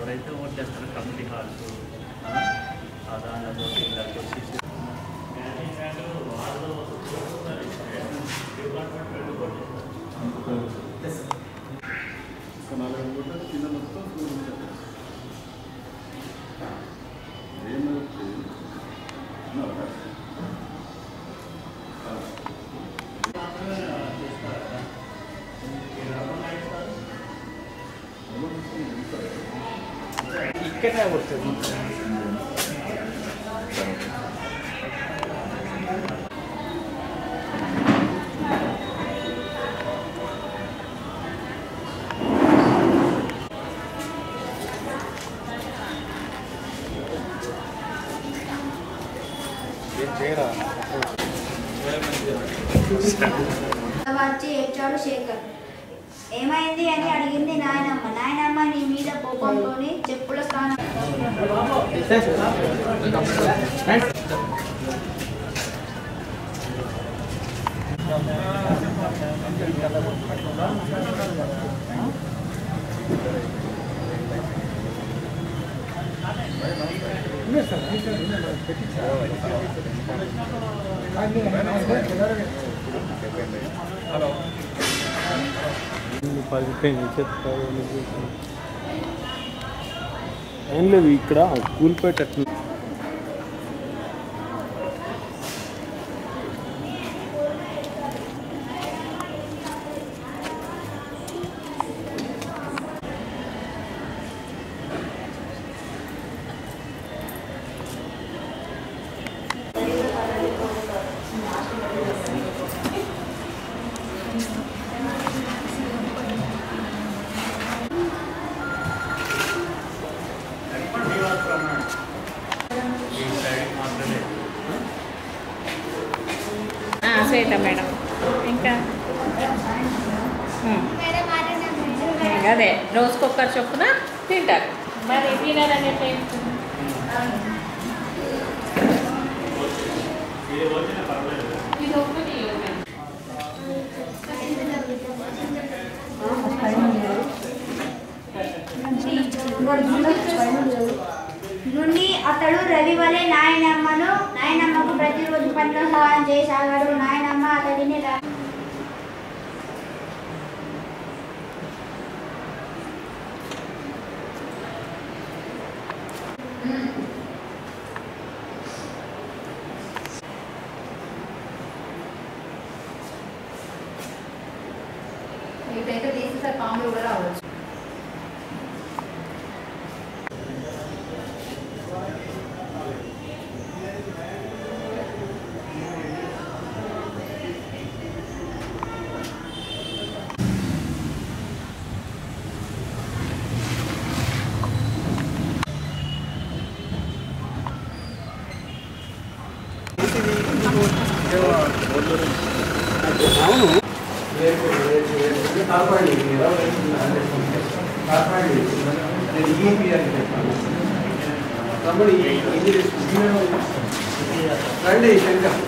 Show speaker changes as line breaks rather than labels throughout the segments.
ఎవరైతే ఓట్లు వేస్తారో కమ్యూనిటీ హాల్స్ దానిలో ఇళ్ళకి వచ్చేసి
ఒక నలభై కోట్ల కింద మొత్తం ఫ్లోర్ ఉంటుంది. ఏమైతే ఉన్నారా? ఆ.
ఇక్కడనే వస్తుంది
వచ్చి ఏడ్చాడు శేఖర్ ఏమైంది అని అడిగింది నాయనమ్మ నాయనమ్మ నీ మీద కోపంతో చెప్పుల స్థానం
ఏం లేదు ఇక్కడ కూలిపోయేటట్లు
శ్వేత మేడం ఇంకా ఉమ్. ఇంకా అదే రోజుకొక్కరు చొప్పున తింటారు మరి తినరు అని ఎట్లా చెప్తుంది? ఇది ఒక్కటి ఓకే.
నుండి అతడు రవి వలె నాయనమ్మను నాయనమ్మకు ప్రతిరోజు పనిలో సహాయం చేయసాగాడు నాయనమ్మ అతడిని రా-
ఇదైతే తీసేసే పాములు కూడా రావచ్చు
రండి శంకర్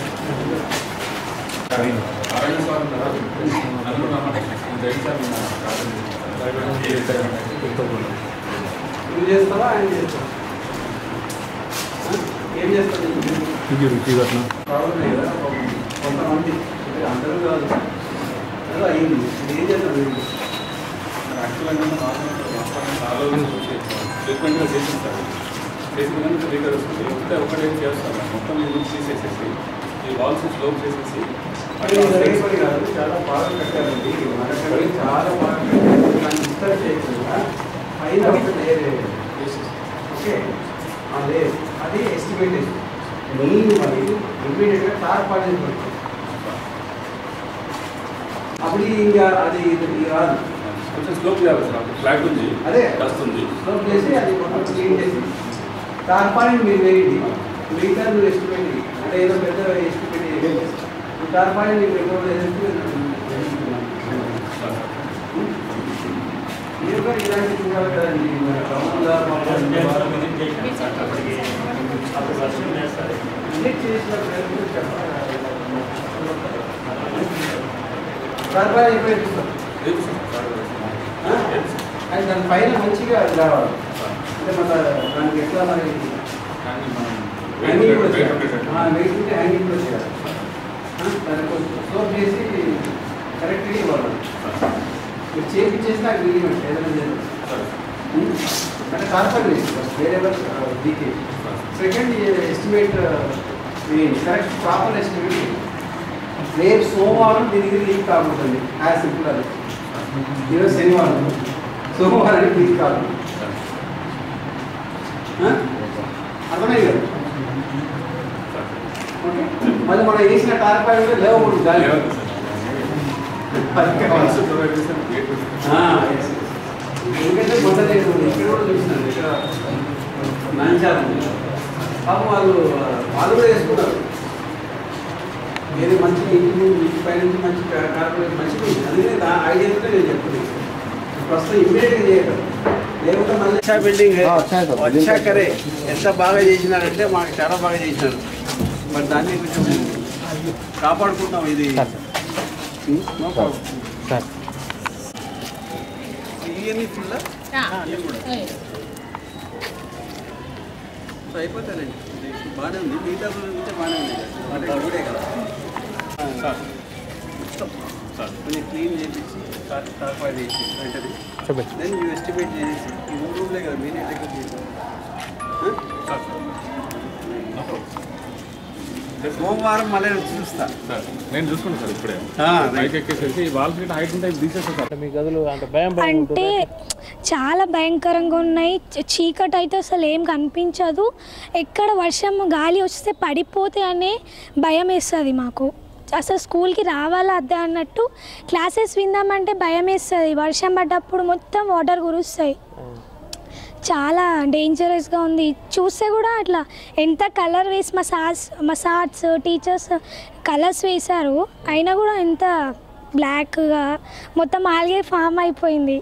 నువ్వు చేస్తావా ఆయన చేస్తావా ఆ? ఏం చేస్తావు
ఇది రుచి కట్న
ప్రాబ్లం లేదు కదా పాపం. కొంతమంది అంటే అందరూ కాదు ఏదో అయింది ఇది ఏం చేస్తాం వీళ్ళు?
యాక్చువల్గా చాలా ట్రీట్మెంట్గా చేసిస్తారు చేసిన కనుక రికవర్ వస్తుంది ఒకటే ఒకటే చేస్తారు మొత్తం ఈ రూమ్స్ తీసేసేసి ఈ వాల్స్ స్లోప్ చేసేసి
అది రేపటి కాదు చాలా బాగా కట్టారండి మనకవి చాలా బాగా కట్టారు దాన్ని డిస్టర్బ్ చేయకుండా పైన ఒకటి లేయర్ వేయాలి. ఓకే అదే అది ఎస్టిమేటేషన్ మెయిన్ మరి ఇమ్మీడియట్గా టార్ పాడేది పడుతుంది అప్పుడు ఇంకా అది ఇది కాదు
కొంచెం స్లోప్ చేయాలి సార్ ఫ్లాట్ ఉంది
అదే.
డస్ట్ ఉంది
స్టోప్ చేసి అది మొత్తం క్లీన్ చేసి టార్ పాడేది మీరు వేయండి మిగతా నువ్వు ఎస్టిమేట్ చేయి. అంటే ఏదో పెద్ద ఎస్టిమేట్ చేయాలి టార్ పాడేది మీకు రిపోర్ట్ చేసేసి మీరు కూడా ఇలాంటి చూడాలి కదండి మన టౌన్లో
అప్పటికి అప్పుడు వర్షం వేస్తారు
విజిట్ చేసిన ప్రయత్నం చెప్పాలి టార్ పాడేది ఎప్పుడు ఇస్తాం
లేదు సార్
అండ్ దాని పైన మంచిగా అది రావాలి అంటే మన దానికి ఎట్లా మరి
కానీ మనం
హ్యాంగింగ్ కూడా
వెయిట్
చేయాలి
ఉండేటట్టు.
ఆ, వెయిట్ ఉంటే హ్యాంగింగ్ కూడా చేయాలి ఆ, దాన్ని కొంచెం స్లోప్ చేసి కరెక్ట్గా ఇవ్వాలి మీరు చేపించేస్తే నాకు రిలీమెంట్ ఏదైనా చేయాలి
సరే.
అంటే ట్రాన్స్ఫర్ చేసి వేరే leakage second estimate correct proper estimate రేపు సోమవారం దీనికి లీక్ కాకూడదండి యాజ్ సింపుల్ అది ఈరోజు శనివారం సోమవారానికి లీక్ కాదు ఆ? అర్థమైంది కదా ఓకే మళ్ళీ మనం వేసిన టార్పాయి ఉంటే లేవకూడదు గాలి
లేవదు సార్.
అది
కావాలి.
కావాలి.
సూపర్వైజర్ వెయిట్ ఉంటుంది.
ఆ, yes, yes. ఎందుకంటే మొన్న నేను ఇక్కడ కూడా చూసినాను ఇక్కడ నంచారు పాపం వాళ్ళు వాళ్ళు కూడా వేసుకుంటారు ఏది మంచి ఇంటి ముందు ఇంటి పై నుంచి మంచి కార్పొరేట్ మంచిగా ఉంది అందుకనే దా ఐడియాతో నేను చెప్తున్నాను ప్రస్తుతం ఇమ్మీడియట్గా చేయగలం లేకపోతే మళ్ళీ అచ్చా బిల్డింగ్ వచ్చా కరే ఎంత బాగా చేసినారంటే మాకు చాలా బాగా చేసినారు మరి దాన్ని కొంచెం కాపాడుకుంటాం ఇది నో ప్రాబ్లం
సార్
ఇవన్నీ ఫుల్
ఆ,
సో అయిపోతారండి బాగానే ఉంది మిగతా ఉంటే బాగానే ఉంది అంటే ఇప్పుడే కదా
సార్ సార్
కొంచెం క్లీన్ చేపించి టార్పాయిడ్ చేసి వెంటనే
చెప్పండి
దెన్ యూ ఎస్టిమేట్ చేసి ఈ మూడు రూమ్లే కదా మీరే టెక్ చేసి
సార్ నో ప్రాబ్లం.
సోమవారం మళ్ళీ వచ్చి చూస్తా
సార్ నేను చూసుకుంటాను సార్ ఇప్పుడే
ఆ,
బైక్ ఎక్కేసేసి ఈ వాల్ సీట్ హైట్ ఉంటే తీసేస్తాను సార్
అంటే మీ గదులు అంటే భయం భయం
అంటే చాలా భయంకరంగా ఉన్నాయి చ- చీకటి అయితే అసలు ఏం కనిపించదు ఎక్కడ వర్షం గాలి వస్తే పడిపోతే అనే భయం వేస్తుంది మాకు అసలు స్కూల్కి రావాలా అద్దా అన్నట్టు క్లాసెస్ విందామంటే భయం వేస్తుంది వర్షం పడ్డప్పుడు మొత్తం వాటర్ కురుస్తాయి చాలా డేంజరస్గా ఉంది చూస్తే కూడా అట్లా ఎంత కలర్ వేసి మా సార్స్ మా సార్స్ టీచర్స్ కలర్స్ వేశారు అయినా కూడా ఎంత బ్లాక్గా మొత్తం ఆల్గే ఫామ్ అయిపోయింది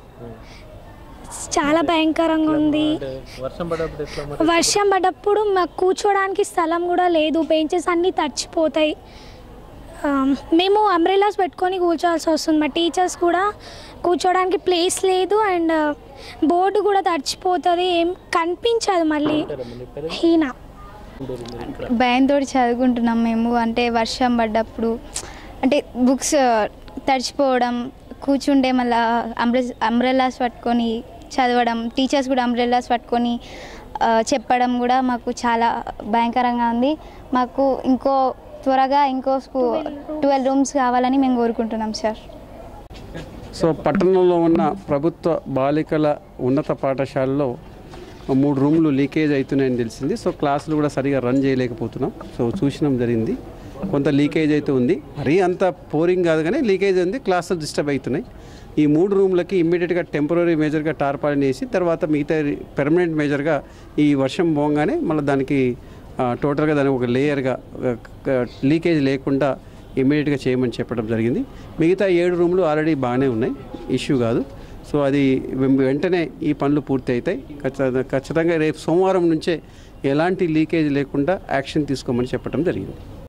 చాలా భయంకరంగా ఉంది
అంటే వర్షం పడ్డప్పుడు ఎట్లా మరి
వర్షం పడ్డప్పుడు మాకు కూర్చోడానికి స్థలం కూడా లేదు బెంచెస్ అన్నీ తడిచిపోతాయి ఆ, మేము అంబ్రెలాస్ పెట్టుకొని కూర్చోవాల్సి వస్తుంది మా టీచర్స్ కూడా కూర్చోడానికి ప్లేస్ లేదు అండ్ బోర్డు కూడా తడిచిపోతుంది ఏం కనిపించదు మళ్ళీ హీనా
భయంతో చదువుకుంటున్నాం మేము అంటే వర్షం పడ్డప్పుడు అంటే బుక్స్ తడిచిపోవడం కూర్చుంటే మళ్ళా అంబ్రె అంబ్రెల్లాస్ పట్టుకొని చదవడం టీచర్స్ కూడా అంబ్రెల్లాస్ పట్టుకొని ఆ, చెప్పడం కూడా మాకు చాలా భయంకరంగా ఉంది మాకు ఇంకో త్వరగా ఇంకో స్కూ ట్వెల్వ్ రూమ్స్ కావాలని మేము కోరుకుంటున్నాం సార్
సో పట్టణంలో ఉన్న ప్రభుత్వ బాలికల ఉన్నత పాఠశాలలో మూడు రూమ్లు లీకేజ్ అవుతున్నాయని తెలిసింది సో క్లాసులు కూడా సరిగా రన్ చేయలేకపోతున్నాం సో చూసినాం జరిగింది కొంత లీకేజ్ అయితే ఉంది మరీ అంత పోరింగ్ కాదు కానీ లీకేజ్ ఉంది క్లాసులు డిస్టర్బ్ అవుతున్నాయి ఈ మూడు రూమ్లకి ఇమ్మీడియట్గా టెంపరీ మేజర్గా టార్పాలిన్ వేసి తర్వాత మిగతా పెర్మనెంట్ మేజర్గా ఈ వర్షం పోగానే మళ్ళీ దానికి ఆ, టోటల్గా దానికి ఒక లేయర్గా లీకేజ్ లేకుండా ఇమీడియట్గా చేయమని చెప్పడం జరిగింది మిగతా ఏడు రూమ్లు ఆల్రెడీ బాగానే ఉన్నాయి ఇష్యూ కాదు సో అది వెం- వెంటనే ఈ పనులు పూర్తి అవుతాయి ఖచ్చితంగా ఖచ్చితంగా రేపు సోమవారం నుంచే ఎలాంటి లీకేజ్ లేకుండా యాక్షన్ తీసుకోమని చెప్పడం జరిగింది